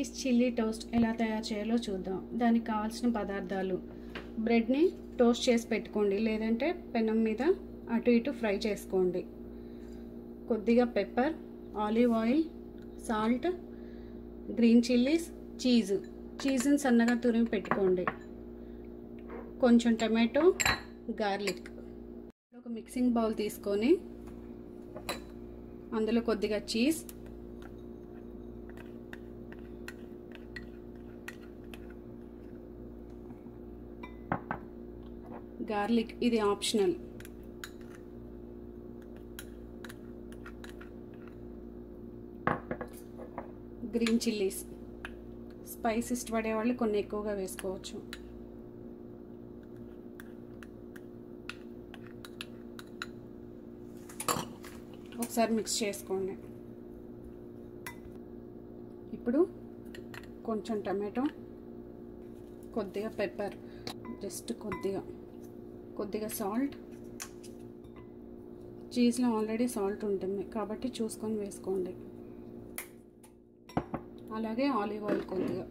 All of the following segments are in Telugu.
చీజ్ చిల్లీ టోస్ట్ ఎలా తయారు చేయాలో చూద్దాం దానికి కావాల్సిన పదార్థాలు బ్రెడ్ని టోస్ట్ చేసి పెట్టుకోండి లేదంటే పెనం మీద అటు ఇటు ఫ్రై చేసుకోండి కొద్దిగా pepper olive oil salt green chillies cheese చీజ్ని సన్నగా తురిమి పెట్టుకోండి కొంచెం టమాటో గార్లిక్ ఒక మిక్సింగ్ బౌల్ తీసుకొని అందులో కొద్దిగా చీజ్ గార్లిక్ ఇది ఆప్షనల్ గ్రీన్ చిల్లీస్ స్పైస్ ఇష్టపడే వాళ్ళు కొన్ని ఎక్కువగా వేసుకోవచ్చు ఒకసారి మిక్స్ చేసుకోండి ఇప్పుడు కొంచెం టమాటో కొద్దిగా పెప్పర్ జస్ట్ కొద్దిగా కొద్దిగా సాల్ట్ చీజ్లో ఆల్రెడీ సాల్ట్ ఉంటుంది కాబట్టి చూసుకొని వేసుకోండి అలాగే ఆలివ్ ఆయిల్ కొద్దిగా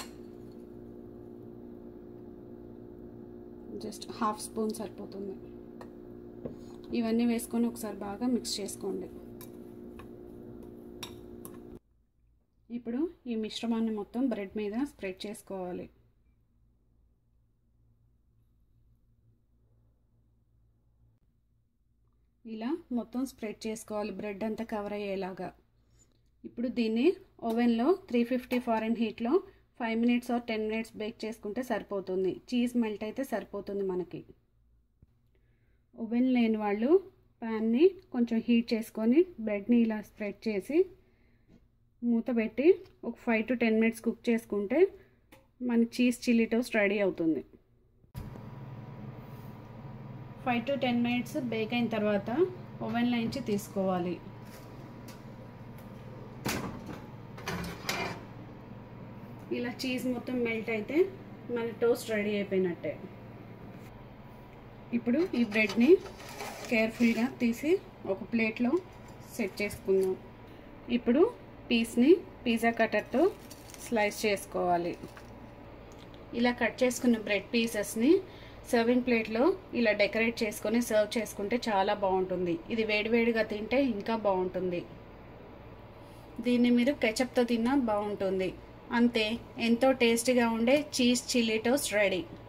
జస్ట్ హాఫ్ స్పూన్ సరిపోతుంది ఇవన్నీ వేసుకొని ఒకసారి బాగా మిక్స్ చేసుకోండి ఇప్పుడు ఈ మిశ్రమాన్ని మొత్తం బ్రెడ్ మీద స్ప్రెడ్ చేసుకోవాలి ఇలా మొత్తం స్ప్రెడ్ చేసుకోవాలి బ్రెడ్ అంతా కవర్ అయ్యేలాగా ఇప్పుడు దీన్ని ఓవెన్లో త్రీ ఫిఫ్టీ ఫారెన్ హీట్లో five minutes or ten minutes bake చేసుకుంటే సరిపోతుంది చీజ్ మెల్ట్ అయితే సరిపోతుంది మనకి ఓవెన్ లేని వాళ్ళు ప్యాన్ని కొంచెం హీట్ చేసుకొని బ్రెడ్ని ఇలా స్ప్రెడ్ చేసి మూత పెట్టి ఒక five to ten minutes cook చేసుకుంటే మన చీజ్ చిల్లీ టోస్ట్ రెడీ అవుతుంది five to ten minutes bake అయిన తర్వాత ఓవెన్లో నుంచి తీసుకోవాలి ఇలా చీజ్ మొత్తం మెల్ట్ అయితే మన టోస్ట్ రెడీ అయిపోయినట్టే ఇప్పుడు ఈ బ్రెడ్ని కేర్ఫుల్గా తీసి ఒక ప్లేట్లో సెట్ చేసుకుందాం ఇప్పుడు పీస్ని పిజ్జా కటర్తో స్లైస్ చేసుకోవాలి ఇలా కట్ చేసుకున్న బ్రెడ్ పీసెస్ని సర్వింగ్ ప్లేట్లో ఇలా డెకరేట్ చేసుకొని సర్వ్ చేసుకుంటే చాలా బాగుంటుంది ఇది వేడివేడిగా తింటే ఇంకా బాగుంటుంది దీన్ని మీరు కెచప్తో తిన్నా బాగుంటుంది అంతే ఎంతో టేస్టీగా ఉండే చీజ్ చిల్లీ టోస్ట్ రెడీ